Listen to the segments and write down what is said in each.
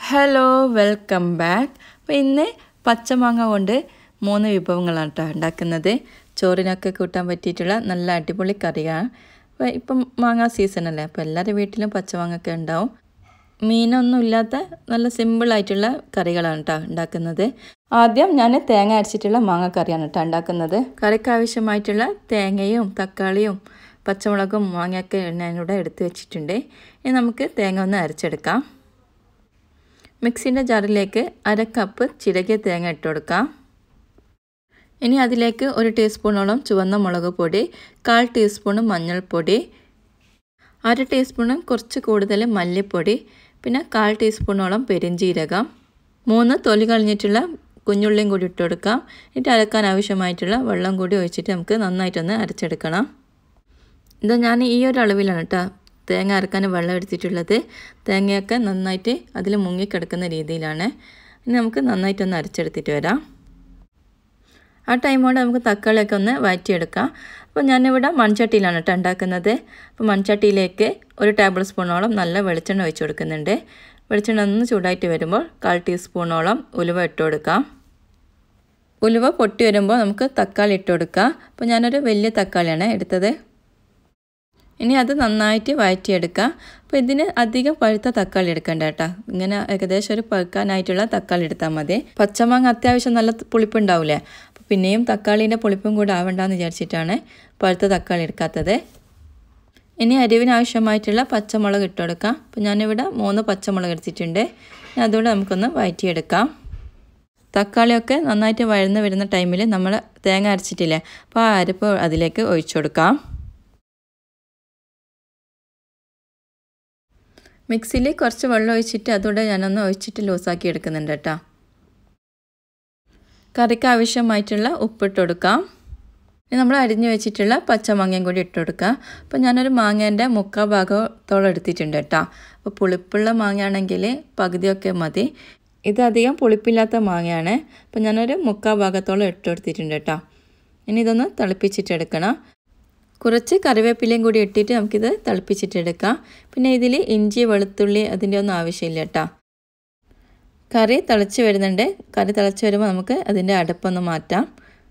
hello welcome back അപ്പോൾ ഇന്ന് പച്ചമാങ്ങ കൊണ്ട് മൂന്ന് വിഭവങ്ങളാണ് കേട്ടോ ഉണ്ടാക്കുന്നത് ചോറിനൊക്കെ കൂട്ടാൻ പറ്റിയിട്ടുള്ള നല്ല അടിപൊളി കറിയാണ് അപ്പോൾ ഇപ്പം മാങ്ങ സീസണല്ലേ അപ്പോൾ എല്ലാവരുടെ വീട്ടിലും പച്ചമാങ്ങയൊക്കെ ഉണ്ടാവും മീനൊന്നും ഇല്ലാത്ത നല്ല സിമ്പിളായിട്ടുള്ള കറികളാണ് കേട്ടോ ഉണ്ടാക്കുന്നത് ആദ്യം ഞാൻ തേങ്ങ അരച്ചിട്ടുള്ള മാങ്ങ കറിയാണ് കേട്ടോ ഉണ്ടാക്കുന്നത് കറിക്ക് ആവശ്യമായിട്ടുള്ള തേങ്ങയും തക്കാളിയും പച്ചമുളകും മാങ്ങയൊക്കെ ഞാനിവിടെ എടുത്ത് വെച്ചിട്ടുണ്ട് ഇനി നമുക്ക് തേങ്ങ ഒന്ന് അരച്ചെടുക്കാം മിക്സിൻ്റെ ജാറിലേക്ക് അര കപ്പ് ചിരകിയ തേങ്ങ ഇട്ട് കൊടുക്കാം ഇനി അതിലേക്ക് ഒരു ടീസ്പൂണോളം ചുവന്ന മുളക് പൊടി കാൽ ടീസ്പൂണ് മഞ്ഞൾപ്പൊടി അര ടീസ്പൂണും കുറച്ച് കൂടുതൽ മല്ലിപ്പൊടി പിന്നെ കാൽ ടീസ്പൂണോളം പെരിഞ്ചീരകം മൂന്ന് തൊലി കളഞ്ഞിട്ടുള്ള കുഞ്ഞുള്ളിയും കൂടി ഇട്ട് കൊടുക്കാം എന്നിട്ട് അരക്കാൻ ആവശ്യമായിട്ടുള്ള വെള്ളം കൂടി ഒഴിച്ചിട്ട് നമുക്ക് നന്നായിട്ടൊന്ന് അരച്ചെടുക്കണം ഇത് ഞാൻ ഈ ഒരു അളവിലാണ് കേട്ടോ തേങ്ങ അരക്കാൻ വെള്ളം എടുത്തിട്ടുള്ളത് തേങ്ങയൊക്കെ നന്നായിട്ട് അതിൽ മുങ്ങിക്കിടക്കുന്ന രീതിയിലാണ് ഇനി നമുക്ക് നന്നായിട്ടൊന്ന് അരച്ചെടുത്തിട്ട് വരാം ആ ടൈമോടെ നമുക്ക് തക്കാളിയൊക്കെ ഒന്ന് വഴറ്റിയെടുക്കാം അപ്പോൾ ഞാനിവിടെ മൺചട്ടിയിലാണ് കേട്ടോ ഉണ്ടാക്കുന്നത് അപ്പോൾ മൺചട്ടിയിലേക്ക് ഒരു ടേബിൾ സ്പൂണോളം നല്ല വെളിച്ചെണ്ണ ഒഴിച്ച് കൊടുക്കുന്നുണ്ട് വെളിച്ചെണ്ണ ഒന്ന് ചൂടായിട്ട് വരുമ്പോൾ കാൽ ടീസ്പൂണോളം ഉലുവ ഇട്ട് കൊടുക്കാം ഉലുവ പൊട്ടി വരുമ്പോൾ നമുക്ക് തക്കാളി ഇട്ട് കൊടുക്കാം അപ്പോൾ ഞാനൊരു വലിയ തക്കാളിയാണ് എടുത്തത് ഇനി അത് നന്നായിട്ട് വഴറ്റിയെടുക്കുക അപ്പോൾ ഇതിന് അധികം പഴുത്ത തക്കാളി എടുക്കണ്ട കേട്ടോ ഇങ്ങനെ ഏകദേശം ഒരു പഴുക്കാനായിട്ടുള്ള തക്കാളി എടുത്താൽ മതി പച്ചമാങ്ങ അത്യാവശ്യം നല്ല പുളിപ്പുണ്ടാവില്ലേ അപ്പോൾ പിന്നെയും തക്കാളീൻ്റെ പുളിപ്പും കൂടെ ആവണ്ടെന്ന് വിചാരിച്ചിട്ടാണ് പഴുത്ത തക്കാളി എടുക്കാത്തത് ഇനി അരിവിന് ആവശ്യമായിട്ടുള്ള പച്ചമുളക് ഇട്ട് കൊടുക്കാം അപ്പോൾ ഞാനിവിടെ മൂന്ന് പച്ചമുളക് എടുത്തിട്ടുണ്ട് അതുകൊണ്ട് നമുക്കൊന്ന് വഴറ്റിയെടുക്കാം തക്കാളിയൊക്കെ നന്നായിട്ട് വഴന്ന് വരുന്ന ടൈമിൽ നമ്മൾ തേങ്ങ അരച്ചിട്ടില്ലേ അപ്പോൾ ആ അരപ്പ് അതിലേക്ക് ഒഴിച്ചു കൊടുക്കാം മിക്സിയിൽ കുറച്ച് വെള്ളം ഒഴിച്ചിട്ട് അതുകൂടെ ഞാനൊന്ന് ഒഴിച്ചിട്ട് ലൂസാക്കി എടുക്കുന്നുണ്ട് കേട്ടോ കറിക്ക് ആവശ്യമായിട്ടുള്ള ഉപ്പിട്ട് കൊടുക്കാം ഇനി നമ്മൾ അരിഞ്ഞു വെച്ചിട്ടുള്ള പച്ചമാങ്ങയും കൂടി ഇട്ട് കൊടുക്കുക അപ്പോൾ ഞാനൊരു മാങ്ങേൻ്റെ മുക്കാൽ ഭാഗത്തോളം എടുത്തിട്ടുണ്ട് കേട്ടോ അപ്പോൾ പുളിപ്പുള്ള മാങ്ങയാണെങ്കിൽ പകുതിയൊക്കെ മതി ഇത് അധികം പുളിപ്പില്ലാത്ത മാങ്ങയാണ് അപ്പോൾ ഞാനൊരു മുക്കാൽ ഭാഗത്തോളം ഇട്ട് കൊടുത്തിട്ടുണ്ട് കേട്ടോ ഇനി ഇതൊന്ന് തിളപ്പിച്ചിട്ടെടുക്കണം കുറച്ച് കറിവേപ്പിലയും കൂടി ഇട്ടിട്ട് നമുക്കിത് തിളപ്പിച്ചിട്ടെടുക്കാം പിന്നെ ഇതിൽ ഇഞ്ചി വെളുത്തുള്ളി അതിൻ്റെ ഒന്നും ആവശ്യമില്ല കേട്ടോ കറി തിളച്ച് വരുന്നുണ്ട് കറി തിളച്ച് വരുമ്പോൾ നമുക്ക് അതിൻ്റെ അടുപ്പൊന്ന് മാറ്റാം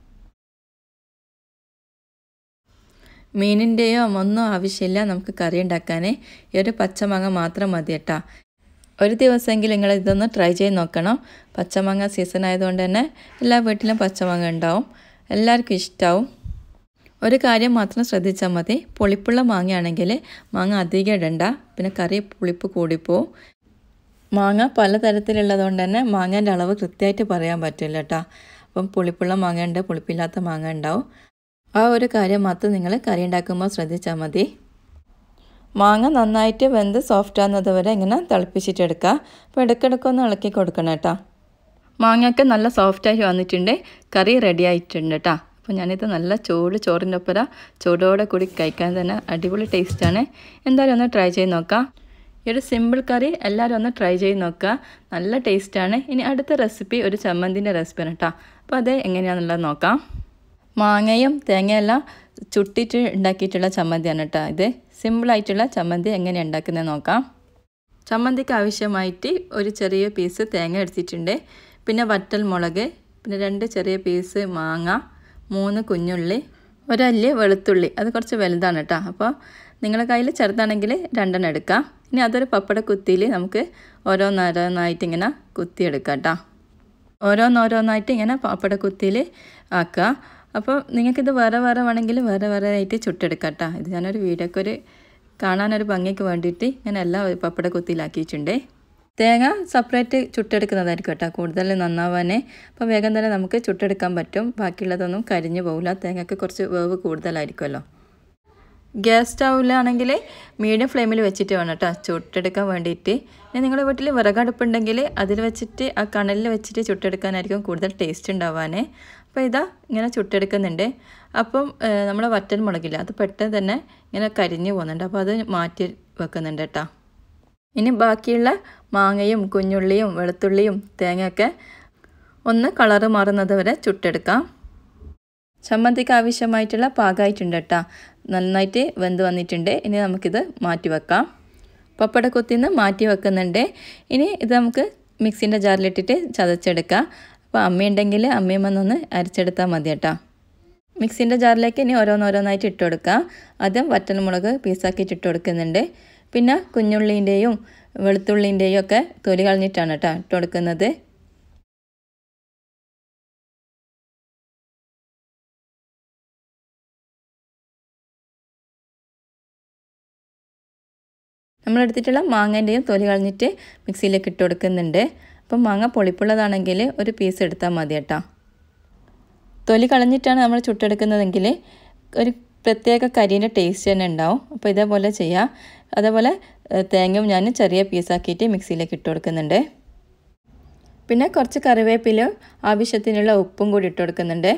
മീനിൻ്റെയോ ഒന്നും ആവശ്യമില്ല നമുക്ക് കറി ഉണ്ടാക്കാൻ ഈ ഒരു പച്ചമാങ്ങ മാത്രം മതി കേട്ടോ ഒരു ദിവസമെങ്കിലും നിങ്ങൾ ഇതൊന്ന് ട്രൈ ചെയ്ത് നോക്കണം പച്ചമാങ്ങ സീസൺ ആയതുകൊണ്ട് തന്നെ എല്ലാ വീട്ടിലും പച്ചമാങ്ങ ഉണ്ടാവും എല്ലാവർക്കും ഇഷ്ടമാവും ഒരു കാര്യം മാത്രം ശ്രദ്ധിച്ചാൽ മതി പുളിപ്പുള്ള മാങ്ങയാണെങ്കിൽ മാങ്ങ അധികം ഇടണ്ട പിന്നെ കറി പുളിപ്പ് കൂടിപ്പോവും മാങ്ങ പലതരത്തിലുള്ളതുകൊണ്ട് തന്നെ മാങ്ങേൻ്റെ അളവ് കൃത്യമായിട്ട് പറയാൻ പറ്റില്ല കേട്ടോ അപ്പം പുളിപ്പുള്ള മാങ്ങ ഉണ്ട് പുളിപ്പില്ലാത്ത മാങ്ങ ഉണ്ടാവും ആ ഒരു കാര്യം മാത്രം നിങ്ങൾ കറി ഉണ്ടാക്കുമ്പോൾ ശ്രദ്ധിച്ചാൽ മതി മാങ്ങ നന്നായിട്ട് വെന്ത് സോഫ്റ്റ് ആകുന്നത് വരെ ഇങ്ങനെ തിളപ്പിച്ചിട്ടെടുക്കുക അപ്പോൾ ഇടയ്ക്കിടയ്ക്കൊന്ന് ഇളക്കി കൊടുക്കണം കേട്ടോ മാങ്ങയൊക്കെ നല്ല സോഫ്റ്റായിട്ട് വന്നിട്ടുണ്ട് കറി റെഡി ആയിട്ടുണ്ട് കേട്ടോ അപ്പോൾ ഞാനിത് നല്ല ചൂട് ചോറിൻ്റെ ഒപ്പര ചൂടോടെ കൂടി കഴിക്കാൻ തന്നെ അടിപൊളി ടേസ്റ്റാണ് എന്തായാലും ഒന്ന് ട്രൈ ചെയ്ത് നോക്കാം ഈ ഒരു സിമ്പിൾ കറി എല്ലാവരും ഒന്ന് ട്രൈ ചെയ്ത് നോക്കുക നല്ല ടേസ്റ്റാണ് ഇനി അടുത്ത റെസിപ്പി ഒരു ചമ്മന്തിൻ്റെ റെസിപ്പിയാണ് കേട്ടോ അപ്പോൾ അത് എങ്ങനെയാണെന്നുള്ളത് നോക്കാം മാങ്ങയും തേങ്ങയെല്ലാം ചുട്ടിട്ട് ഉണ്ടാക്കിയിട്ടുള്ള ചമ്മന്തിയാണ് കേട്ടോ ഇത് സിമ്പിളായിട്ടുള്ള ചമ്മന്തി എങ്ങനെ ഉണ്ടാക്കുന്നത് നോക്കാം ചമ്മന്തിക്ക് ആവശ്യമായിട്ട് ഒരു ചെറിയ പീസ് തേങ്ങ എടുത്തിട്ടുണ്ട് പിന്നെ വറ്റൽ മുളക് പിന്നെ രണ്ട് ചെറിയ പീസ് മാങ്ങ മൂന്ന് കുഞ്ഞുള്ളി ഒരല്ല് വെളുത്തുള്ളി അത് കുറച്ച് വലുതാണ് കേട്ടോ അപ്പോൾ നിങ്ങളുടെ കയ്യിൽ ചെറുതാണെങ്കിൽ രണ്ടെണ്ണം എടുക്കാം ഇനി അതൊരു പപ്പട കുത്തിയിൽ നമുക്ക് ഓരോന്നോരോന്നായിട്ട് ഇങ്ങനെ കുത്തിയെടുക്കാം കേട്ടോ ഓരോന്നോരോന്നായിട്ട് ഇങ്ങനെ പപ്പട കുത്തിയിൽ ആക്കുക അപ്പോൾ നിങ്ങൾക്കിത് വേറെ വേറെ വേണമെങ്കിൽ വേറെ വേറെ ആയിട്ട് ചുട്ടെടുക്കാം കേട്ടോ ഇത് ഞാനൊരു വീഡിയോക്ക് ഒരു കാണാനൊരു ഭംഗിക്ക് വേണ്ടിയിട്ട് ഇങ്ങനെ എല്ലാം പപ്പട കുത്തിയിലാക്കിയിട്ടുണ്ട് തേങ്ങ സെപ്പറേറ്റ് ചുട്ടെടുക്കുന്നതായിരിക്കും കേട്ടോ കൂടുതൽ നന്നാവാൻ അപ്പോൾ വേഗം തന്നെ നമുക്ക് ചുട്ടെടുക്കാൻ പറ്റും ബാക്കിയുള്ളതൊന്നും കരിഞ്ഞു പോകില്ല തേങ്ങയ്ക്ക് കുറച്ച് വേവ് കൂടുതലായിരിക്കുമല്ലോ ഗ്യാസ് സ്റ്റൗവിലാണെങ്കിൽ മീഡിയം ഫ്ലെയിമിൽ വെച്ചിട്ട് വേണം കേട്ടോ ചുട്ടെടുക്കാൻ വേണ്ടിയിട്ട് ഇനി നിങ്ങളുടെ വീട്ടിൽ വിറകടുപ്പുണ്ടെങ്കിൽ അതിൽ വെച്ചിട്ട് ആ കണലിൽ വെച്ചിട്ട് ചുട്ടെടുക്കാനായിരിക്കും കൂടുതൽ ടേസ്റ്റ് ഉണ്ടാവാൻ അപ്പോൾ ഇതാ ഇങ്ങനെ ചുട്ടെടുക്കുന്നുണ്ട് അപ്പം നമ്മൾ വറ്റൽ മുളകില്ല അത് പെട്ടെന്ന് തന്നെ ഇങ്ങനെ കരിഞ്ഞു പോകുന്നുണ്ട് അപ്പോൾ അത് മാറ്റി വെക്കുന്നുണ്ട് കേട്ടോ ഇനി ബാക്കിയുള്ള മാങ്ങയും കുഞ്ഞുള്ളിയും വെളുത്തുള്ളിയും തേങ്ങയൊക്കെ ഒന്ന് കളറ് മാറുന്നത് വരെ ചുട്ടെടുക്കാം ചമ്മന്തിക്ക് ആവശ്യമായിട്ടുള്ള പാകമായിട്ടുണ്ട് കേട്ടോ നന്നായിട്ട് വെന്ത് വന്നിട്ടുണ്ട് ഇനി നമുക്കിത് മാറ്റി വെക്കാം പപ്പട കുത്തിന്ന് മാറ്റി വെക്കുന്നുണ്ട് ഇനി ഇത് നമുക്ക് മിക്സിൻ്റെ ജാറിലിട്ടിട്ട് ചതച്ചെടുക്കുക അപ്പോൾ അമ്മയുണ്ടെങ്കിൽ അമ്മയും വന്നൊന്ന് അരച്ചെടുത്താൽ മതി കേട്ടോ മിക്സിൻ്റെ ജാറിലേക്ക് ഇനി ഓരോന്നോരോന്നായിട്ട് ഇട്ട് കൊടുക്കുക ആദ്യം വറ്റൽമുളക് പീസാക്കിയിട്ട് ഇട്ട് കൊടുക്കുന്നുണ്ട് പിന്നെ കുഞ്ഞുള്ളീൻ്റെയും വെളുത്തുള്ളിൻ്റെയും ഒക്കെ തൊലി കളഞ്ഞിട്ടാണ് കേട്ടോ ഇട്ട് കൊടുക്കുന്നത് നമ്മളെടുത്തിട്ടുള്ള മാങ്ങേൻ്റെയും തൊലി കളഞ്ഞിട്ട് മിക്സിയിലേക്ക് ഇട്ട് കൊടുക്കുന്നുണ്ട് അപ്പം മാങ്ങ പൊളിപ്പുള്ളതാണെങ്കിൽ ഒരു പീസ് എടുത്താൽ മതി കേട്ടോ തൊലി കളഞ്ഞിട്ടാണ് നമ്മൾ ചുട്ടെടുക്കുന്നതെങ്കിൽ ഒരു പ്രത്യേക കരിൻ്റെ ടേസ്റ്റ് തന്നെ ഉണ്ടാവും അപ്പോൾ ഇതേപോലെ ചെയ്യാം അതേപോലെ തേങ്ങയും ഞാൻ ചെറിയ പീസാക്കിയിട്ട് മിക്സിയിലേക്ക് ഇട്ട് കൊടുക്കുന്നുണ്ട് പിന്നെ കുറച്ച് കറിവേപ്പിലും ആവശ്യത്തിനുള്ള ഉപ്പും കൂടി ഇട്ട് കൊടുക്കുന്നുണ്ട്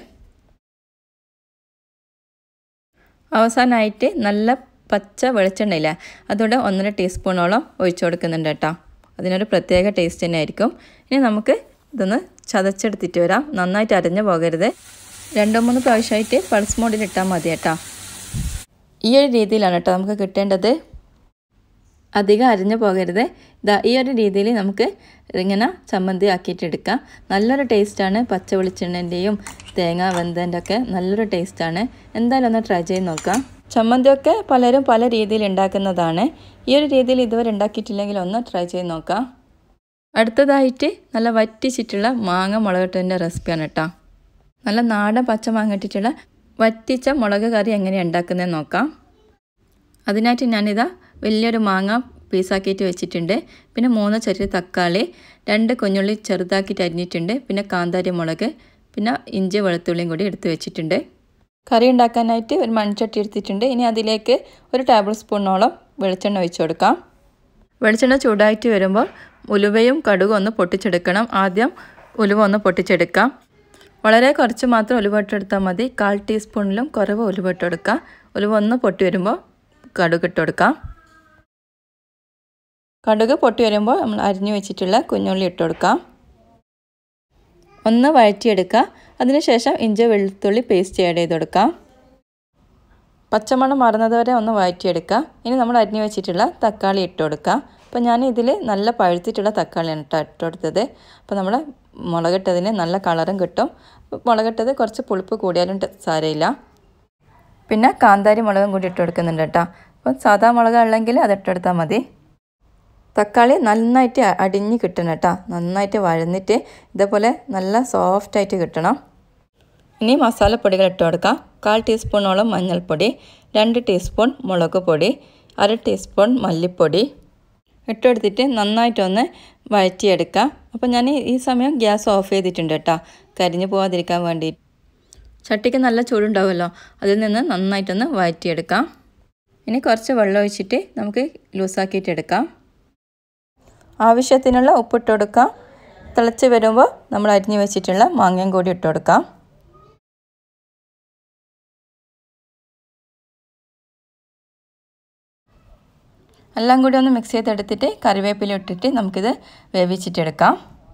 അവസാനമായിട്ട് നല്ല പച്ച വെളിച്ചെണ്ണയില്ല അതുകൊണ്ട് ഒന്നര ടീസ്പൂണോളം ഒഴിച്ചു കൊടുക്കുന്നുണ്ട് കേട്ടോ അതിനൊരു പ്രത്യേക ടേസ്റ്റ് തന്നെ ആയിരിക്കും ഇനി നമുക്ക് ഇതൊന്ന് ചതച്ചെടുത്തിട്ട് വരാം നന്നായിട്ട് അരഞ്ഞു പോകരുത് രണ്ടോ മൂന്ന് പ്രാവശ്യമായിട്ട് പൾസ് മോഡിൽ ഇട്ടാൽ മതി കേട്ടോ ഈ ഒരു രീതിയിലാണ് കേട്ടോ നമുക്ക് കിട്ടേണ്ടത് അധികം അരിഞ്ഞു പോകരുത് ഇതാ ഈ ഒരു രീതിയിൽ നമുക്ക് ഇങ്ങനെ ചമ്മന്തി ആക്കിയിട്ട് എടുക്കാം നല്ലൊരു ടേസ്റ്റാണ് പച്ച വെളിച്ചെണ്ണൻ്റെയും തേങ്ങ വെന്തൻ്റെ ഒക്കെ നല്ലൊരു ടേസ്റ്റാണ് എന്തായാലും ഒന്ന് ട്രൈ ചെയ്ത് നോക്കാം ചമ്മന്തിയൊക്കെ പലരും പല രീതിയിൽ ഉണ്ടാക്കുന്നതാണ് ഈ ഒരു രീതിയിൽ ഇതുവരെ ഉണ്ടാക്കിയിട്ടില്ലെങ്കിൽ ഒന്ന് ട്രൈ ചെയ്ത് നോക്കാം അടുത്തതായിട്ട് നല്ല വറ്റിച്ചിട്ടുള്ള മാങ്ങ മുളകിട്ടതിൻ്റെ റെസിപ്പിയാണ് കേട്ടോ നല്ല നാടൻ പച്ച മാങ്ങ ഇട്ടിട്ടുള്ള വറ്റിച്ച മുളക് കറി എങ്ങനെയാണ് ഉണ്ടാക്കുന്നതെന്ന് നോക്കാം അതിനായിട്ട് ഞാനിതാ വലിയൊരു മാങ്ങ പീസാക്കിയിട്ട് വെച്ചിട്ടുണ്ട് പിന്നെ മൂന്ന് ചെറിയ തക്കാളി രണ്ട് കുഞ്ഞുള്ളി ചെറുതാക്കിയിട്ട് അരിഞ്ഞിട്ടുണ്ട് പിന്നെ കാന്താരി മുളക് പിന്നെ ഇഞ്ചി വെളുത്തുള്ളിയും കൂടി എടുത്ത് വെച്ചിട്ടുണ്ട് കറി ഉണ്ടാക്കാനായിട്ട് ഒരു മൺചട്ടി എടുത്തിട്ടുണ്ട് ഇനി അതിലേക്ക് ഒരു ടേബിൾ സ്പൂണോളം വെളിച്ചെണ്ണ ഒഴിച്ചു കൊടുക്കാം വെളിച്ചെണ്ണ ചൂടായിട്ട് വരുമ്പോൾ ഉലുവയും കടുകും ഒന്ന് പൊട്ടിച്ചെടുക്കണം ആദ്യം ഉലുവ ഒന്ന് പൊട്ടിച്ചെടുക്കാം വളരെ കുറച്ച് മാത്രം ഉലുവ ഇട്ടെടുത്താൽ മതി കാൽ ടീസ്പൂണിലും കുറവ് ഉലുവ ഇട്ടെടുക്കുക ഉലുവ ഒന്ന് പൊട്ടി വരുമ്പോൾ കടുക് ഇട്ട് കൊടുക്കാം കടുക് പൊട്ടി വരുമ്പോൾ നമ്മൾ അരിഞ്ഞു വെച്ചിട്ടുള്ള കുഞ്ഞുള്ളി ഇട്ട് കൊടുക്കാം ഒന്ന് വഴറ്റിയെടുക്കുക അതിനുശേഷം ഇഞ്ചി വെളുത്തുള്ളി പേസ്റ്റ് ആഡ് ചെയ്ത് കൊടുക്കാം പച്ചമണം മാറുന്നത് വരെ ഒന്ന് വഴറ്റിയെടുക്കുക ഇനി നമ്മൾ അരിഞ്ഞു വെച്ചിട്ടുള്ള തക്കാളി ഇട്ട് കൊടുക്കുക അപ്പോൾ ഞാൻ ഇതിൽ നല്ല പഴുത്തിട്ടുള്ള തക്കാളിയാണ് കേട്ടോ ഇട്ട് കൊടുത്തത് അപ്പോൾ നമ്മൾ മുളകിട്ടതിന് നല്ല കളറും കിട്ടും മുളകിട്ടത് കുറച്ച് പുളിപ്പ് കൂടിയാലും സാരമില്ല പിന്നെ കാന്താരി മുളകും കൂടി ഇട്ട് കൊടുക്കുന്നുണ്ട് കേട്ടോ അപ്പം സാധാ മുളക് ഉള്ളെങ്കിൽ അത് ഇട്ടെടുത്താൽ മതി തക്കാളി നന്നായിട്ട് അടിഞ്ഞ് കിട്ടണം കേട്ടോ നന്നായിട്ട് വഴന്നിട്ട് ഇതേപോലെ നല്ല സോഫ്റ്റായിട്ട് കിട്ടണം ഇനി മസാലപ്പൊടികൾ ഇട്ട് കൊടുക്കാം കാൽ ടീസ്പൂണോളം മഞ്ഞൾപ്പൊടി രണ്ട് ടീസ്പൂൺ മുളക് പൊടി അര ടീസ്പൂൺ മല്ലിപ്പൊടി ഇട്ടെടുത്തിട്ട് നന്നായിട്ടൊന്ന് വഴറ്റിയെടുക്കാം അപ്പോൾ ഞാൻ ഈ സമയം ഗ്യാസ് ഓഫ് ചെയ്തിട്ടുണ്ട് കേട്ടോ കരിഞ്ഞു പോകാതിരിക്കാൻ വേണ്ടി ചട്ടിക്ക് നല്ല ചൂടുണ്ടാവുമല്ലോ അതിൽ നിന്ന് നന്നായിട്ടൊന്ന് വഴറ്റിയെടുക്കാം ഇനി കുറച്ച് വെള്ളം ഒഴിച്ചിട്ട് നമുക്ക് ലൂസാക്കിയിട്ട് എടുക്കാം ആവശ്യത്തിനുള്ള ഉപ്പിട്ട് കൊടുക്കാം തിളച്ച് വരുമ്പോൾ നമ്മൾ അരിഞ്ഞു വെച്ചിട്ടുള്ള മാങ്ങയും കൂടി ഇട്ട് കൊടുക്കാം എല്ലാം കൂടി ഒന്ന് മിക്സ് ചെയ്തെടുത്തിട്ട് കറിവേപ്പില ഇട്ടിട്ട് നമുക്കിത് വേവിച്ചിട്ടെടുക്കാം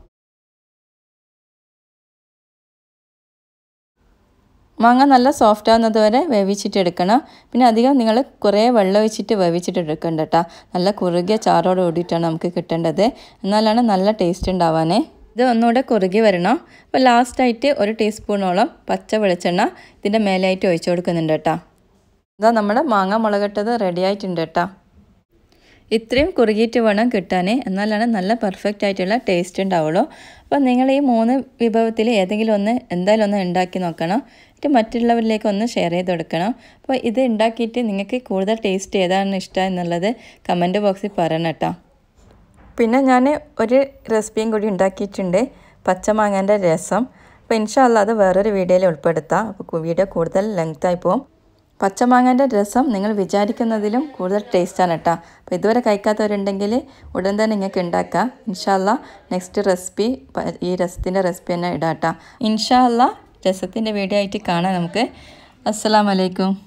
മാങ്ങ നല്ല സോഫ്റ്റ് ആവുന്നത് വരെ വേവിച്ചിട്ട് എടുക്കണം പിന്നെ അധികം നിങ്ങൾ കുറേ വെള്ളം ഒഴിച്ചിട്ട് വേവിച്ചിട്ട് എടുക്കണ്ട കേട്ടോ നല്ല കുറുകിയ ചാറോട് കൂടിയിട്ടാണ് നമുക്ക് കിട്ടേണ്ടത് എന്നാലാണ് നല്ല ടേസ്റ്റ് ഉണ്ടാവാനേ ഇത് ഒന്നുകൂടെ കുറുകി വരണം അപ്പോൾ ലാസ്റ്റായിട്ട് ഒരു ടീസ്പൂണോളം പച്ച വെളിച്ചെണ്ണ ഇതിൻ്റെ മേലായിട്ട് ഒഴിച്ചു കൊടുക്കുന്നുണ്ട് കേട്ടോ ഇതാ നമ്മുടെ മാങ്ങ മുളകിട്ടത് റെഡി ആയിട്ടുണ്ട് കേട്ടോ ഇത്രയും കുറുകിയിട്ട് വേണം കിട്ടാൻ എന്നാലാണ് നല്ല പെർഫെക്റ്റ് ആയിട്ടുള്ള ടേസ്റ്റ് ഉണ്ടാവുള്ളൂ അപ്പോൾ നിങ്ങൾ ഈ മൂന്ന് വിഭവത്തിൽ ഏതെങ്കിലും ഒന്ന് എന്തായാലും ഒന്ന് ഉണ്ടാക്കി നോക്കണം എന്നിട്ട് മറ്റുള്ളവരിലേക്ക് ഒന്ന് ഷെയർ ചെയ്ത് കൊടുക്കണം അപ്പോൾ ഇത് ഉണ്ടാക്കിയിട്ട് നിങ്ങൾക്ക് കൂടുതൽ ടേസ്റ്റ് ഏതാണ് ഇഷ്ടം എന്നുള്ളത് കമൻറ്റ് ബോക്സിൽ പറയണം കേട്ടോ പിന്നെ ഞാൻ ഒരു റെസിപ്പിയും കൂടി ഉണ്ടാക്കിയിട്ടുണ്ട് പച്ചമാങ്ങേൻ്റെ രസം അപ്പോൾ ഇൻഷാല്ല അത് വേറൊരു വീഡിയോയിൽ ഉൾപ്പെടുത്താം അപ്പോൾ വീഡിയോ കൂടുതൽ ലെങ്തായി പോകും പച്ചമാങ്ങേൻ്റെ രസം നിങ്ങൾ വിചാരിക്കുന്നതിലും കൂടുതൽ ടേസ്റ്റാണ് കേട്ടോ അപ്പോൾ ഇതുവരെ കഴിക്കാത്തവരുണ്ടെങ്കിൽ ഉടൻ തന്നെ നിങ്ങൾക്ക് ഉണ്ടാക്കാം ഇൻഷാല്ല നെക്സ്റ്റ് റെസിപ്പി ഈ രസത്തിൻ്റെ റെസിപ്പി തന്നെ ഇടാം കേട്ടോ ഇൻഷാല്ല രസത്തിൻ്റെ വീഡിയോ ആയിട്ട് കാണാം നമുക്ക് അസ്സലാമലൈക്കും